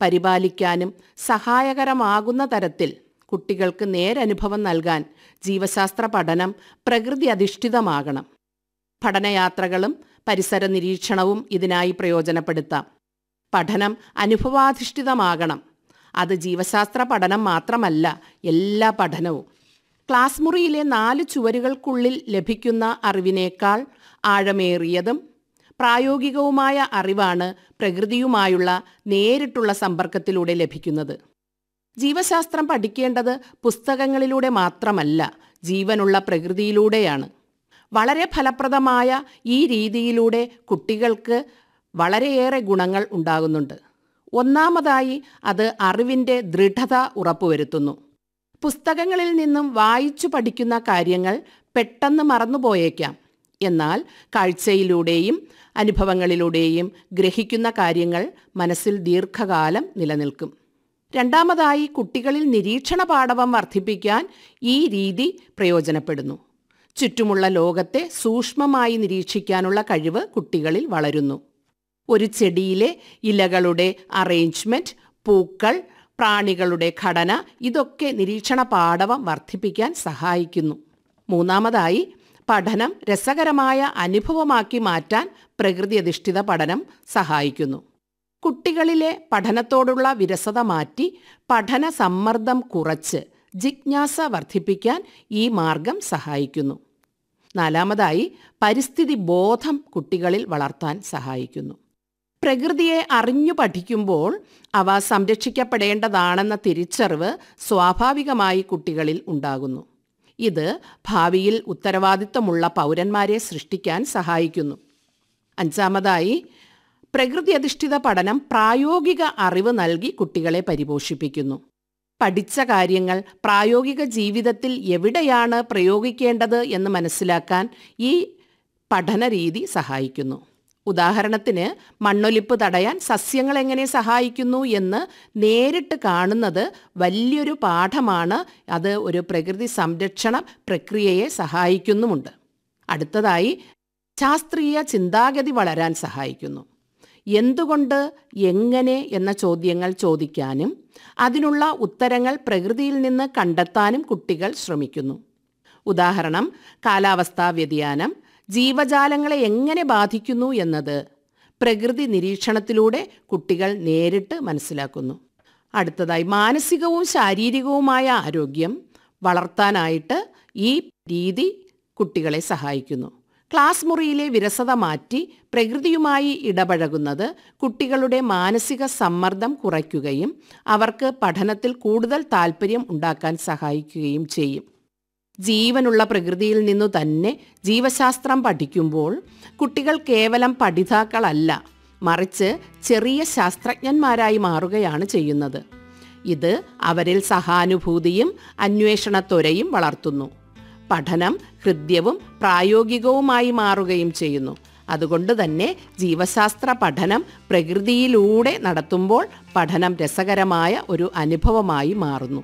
പരിപാലിക്കാനും സഹായകരമാകുന്ന തരത്തിൽ കുട്ടികൾക്ക് നേരനുഭവം നൽകാൻ ജീവശാസ്ത്ര പഠനം പ്രകൃതി അധിഷ്ഠിതമാകണം പഠനയാത്രകളും പരിസര നിരീക്ഷണവും ഇതിനായി പ്രയോജനപ്പെടുത്താം പഠനം അനുഭവാധിഷ്ഠിതമാകണം അത് ജീവശാസ്ത്ര പഠനം മാത്രമല്ല എല്ലാ പഠനവും ക്ലാസ് മുറിയിലെ നാല് ചുവരുകൾക്കുള്ളിൽ ലഭിക്കുന്ന അറിവിനേക്കാൾ ആഴമേറിയതും പ്രായോഗികവുമായ അറിവാണ് പ്രകൃതിയുമായുള്ള നേരിട്ടുള്ള സമ്പർക്കത്തിലൂടെ ലഭിക്കുന്നത് ജീവശാസ്ത്രം പഠിക്കേണ്ടത് പുസ്തകങ്ങളിലൂടെ മാത്രമല്ല ജീവനുള്ള പ്രകൃതിയിലൂടെയാണ് വളരെ ഫലപ്രദമായ ഈ രീതിയിലൂടെ കുട്ടികൾക്ക് വളരെയേറെ ഗുണങ്ങൾ ഉണ്ടാകുന്നുണ്ട് ഒന്നാമതായി അത് അറിവിൻ്റെ ദൃഢത ഉറപ്പുവരുത്തുന്നു പുസ്തകങ്ങളിൽ നിന്നും വായിച്ചു പഠിക്കുന്ന കാര്യങ്ങൾ പെട്ടെന്ന് മറന്നുപോയേക്കാം എന്നാൽ കാഴ്ചയിലൂടെയും അനുഭവങ്ങളിലൂടെയും ഗ്രഹിക്കുന്ന കാര്യങ്ങൾ മനസ്സിൽ ദീർഘകാലം നിലനിൽക്കും രണ്ടാമതായി കുട്ടികളിൽ നിരീക്ഷണ പാടവം വർദ്ധിപ്പിക്കാൻ ഈ രീതി പ്രയോജനപ്പെടുന്നു ചുറ്റുമുള്ള ലോകത്തെ സൂക്ഷ്മമായി നിരീക്ഷിക്കാനുള്ള കഴിവ് കുട്ടികളിൽ വളരുന്നു ഒരു ചെടിയിലെ ഇലകളുടെ അറേഞ്ച്മെന്റ് പൂക്കൾ പ്രാണികളുടെ ഘടന ഇതൊക്കെ നിരീക്ഷണ പാടവം വർദ്ധിപ്പിക്കാൻ സഹായിക്കുന്നു മൂന്നാമതായി പഠനം രസകരമായ അനുഭവമാക്കി മാറ്റാൻ പ്രകൃതി അധിഷ്ഠിത പഠനം സഹായിക്കുന്നു കുട്ടികളിലെ പഠനത്തോടുള്ള വിരസത മാറ്റി പഠന സമ്മർദ്ദം കുറച്ച് ജിജ്ഞാസ വർദ്ധിപ്പിക്കാൻ ഈ മാർഗം സഹായിക്കുന്നു നാലാമതായി പരിസ്ഥിതി ബോധം കുട്ടികളിൽ വളർത്താൻ സഹായിക്കുന്നു പ്രകൃതിയെ അറിഞ്ഞു പഠിക്കുമ്പോൾ അവ സംരക്ഷിക്കപ്പെടേണ്ടതാണെന്ന തിരിച്ചറിവ് സ്വാഭാവികമായി കുട്ടികളിൽ ഉണ്ടാകുന്നു ഇത് ഭാവിയിൽ ഉത്തരവാദിത്തമുള്ള പൗരന്മാരെ സൃഷ്ടിക്കാൻ സഹായിക്കുന്നു അഞ്ചാമതായി പ്രകൃതി അധിഷ്ഠിത പഠനം പ്രായോഗിക അറിവ് നൽകി കുട്ടികളെ പരിപോഷിപ്പിക്കുന്നു പഠിച്ച കാര്യങ്ങൾ പ്രായോഗിക ജീവിതത്തിൽ എവിടെയാണ് പ്രയോഗിക്കേണ്ടത് എന്ന് മനസ്സിലാക്കാൻ ഈ പഠനരീതി സഹായിക്കുന്നു ഉദാഹരണത്തിന് മണ്ണൊലിപ്പ് തടയാൻ സസ്യങ്ങൾ എങ്ങനെ സഹായിക്കുന്നു എന്ന് നേരിട്ട് കാണുന്നത് വലിയൊരു പാഠമാണ് അത് ഒരു പ്രകൃതി സംരക്ഷണ പ്രക്രിയയെ സഹായിക്കുന്നുമുണ്ട് അടുത്തതായി ശാസ്ത്രീയ ചിന്താഗതി വളരാൻ സഹായിക്കുന്നു എന്തുകൊണ്ട് എങ്ങനെ എന്ന ചോദ്യങ്ങൾ ചോദിക്കാനും അതിനുള്ള ഉത്തരങ്ങൾ പ്രകൃതിയിൽ നിന്ന് കണ്ടെത്താനും കുട്ടികൾ ശ്രമിക്കുന്നു ഉദാഹരണം കാലാവസ്ഥാ വ്യതിയാനം ജീവജാലങ്ങളെ എങ്ങനെ ബാധിക്കുന്നു എന്നത് പ്രകൃതി നിരീക്ഷണത്തിലൂടെ കുട്ടികൾ നേരിട്ട് മനസ്സിലാക്കുന്നു അടുത്തതായി മാനസികവും ശാരീരികവുമായ ആരോഗ്യം വളർത്താനായിട്ട് ഈ രീതി കുട്ടികളെ സഹായിക്കുന്നു ക്ലാസ് മുറിയിലെ വിരസത മാറ്റി പ്രകൃതിയുമായി ഇടപഴകുന്നത് കുട്ടികളുടെ മാനസിക സമ്മർദ്ദം കുറയ്ക്കുകയും അവർക്ക് പഠനത്തിൽ കൂടുതൽ താല്പര്യം ഉണ്ടാക്കാൻ സഹായിക്കുകയും ചെയ്യും ജീവനുള്ള പ്രകൃതിയിൽ നിന്നു തന്നെ ജീവശാസ്ത്രം പഠിക്കുമ്പോൾ കുട്ടികൾ കേവലം പഠിതാക്കളല്ല മറിച്ച് ചെറിയ ശാസ്ത്രജ്ഞന്മാരായി മാറുകയാണ് ചെയ്യുന്നത് ഇത് അവരിൽ സഹാനുഭൂതിയും അന്വേഷണത്വരയും വളർത്തുന്നു പഠനം ഹൃദ്യവും പ്രായോഗികവുമായി മാറുകയും ചെയ്യുന്നു അതുകൊണ്ട് തന്നെ ജീവശാസ്ത്ര പഠനം പ്രകൃതിയിലൂടെ നടത്തുമ്പോൾ പഠനം രസകരമായ ഒരു അനുഭവമായി മാറുന്നു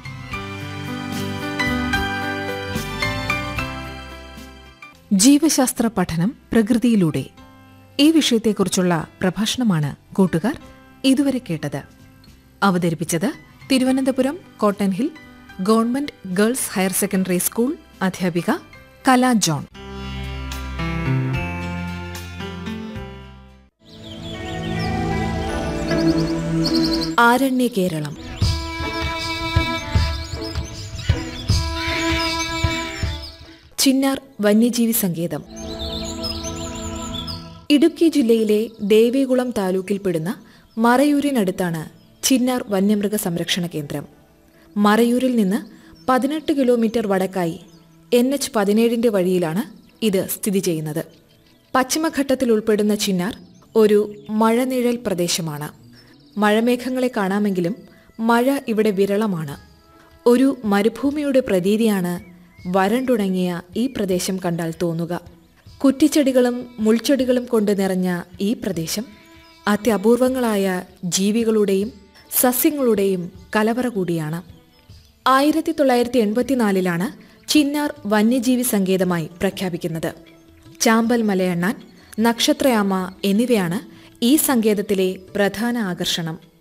ജീവശാസ്ത്ര പഠനം പ്രകൃതിയിലൂടെ ഈ വിഷയത്തെക്കുറിച്ചുള്ള പ്രഭാഷണമാണ് കൂട്ടുകാർ ഇതുവരെ കേട്ടത് അവതരിപ്പിച്ചത് Thiruvananthapuram cotton hill government girls higher secondary school അധ്യാപിക കല ജോൺ ആരണ്യ കേരളം ചിന്നാർ വന്യജീവി സങ്കേതം ഇടുക്കി ജില്ലയിലെ ദേവികുളം താലൂക്കിൽപ്പെടുന്ന മറയൂരിനടുത്താണ് ചിന്നാർ വന്യമൃഗ സംരക്ഷണ കേന്ദ്രം മറയൂരിൽ നിന്ന് പതിനെട്ട് കിലോമീറ്റർ വടക്കായി എൻ എച്ച് പതിനേഴിൻ്റെ വഴിയിലാണ് ഇത് സ്ഥിതി ചെയ്യുന്നത് പശ്ചിമഘട്ടത്തിൽ ഉൾപ്പെടുന്ന ചിന്നാർ ഒരു മഴനിഴൽ പ്രദേശമാണ് മഴമേഘങ്ങളെ കാണാമെങ്കിലും മഴ ഇവിടെ വിരളമാണ് ഒരു മരുഭൂമിയുടെ പ്രതീതിയാണ് വരണ്ടുണങ്ങിയ ഈ പ്രദേശം കണ്ടാൽ തോന്നുക കുറ്റിച്ചെടികളും മുൾച്ചെടികളും കൊണ്ട് നിറഞ്ഞ ഈ പ്രദേശം അത്യപൂർവങ്ങളായ ജീവികളുടെയും സസ്യങ്ങളുടെയും കലവറ കൂടിയാണ് ആയിരത്തി തൊള്ളായിരത്തി എൺപത്തിനാലിലാണ് ചിന്നാർ വന്യജീവി സങ്കേതമായി പ്രഖ്യാപിക്കുന്നത് ചാമ്പൽ മലയണ്ണാൻ നക്ഷത്രയാമ എന്നിവയാണ് ഈ സങ്കേതത്തിലെ പ്രധാന ആകർഷണം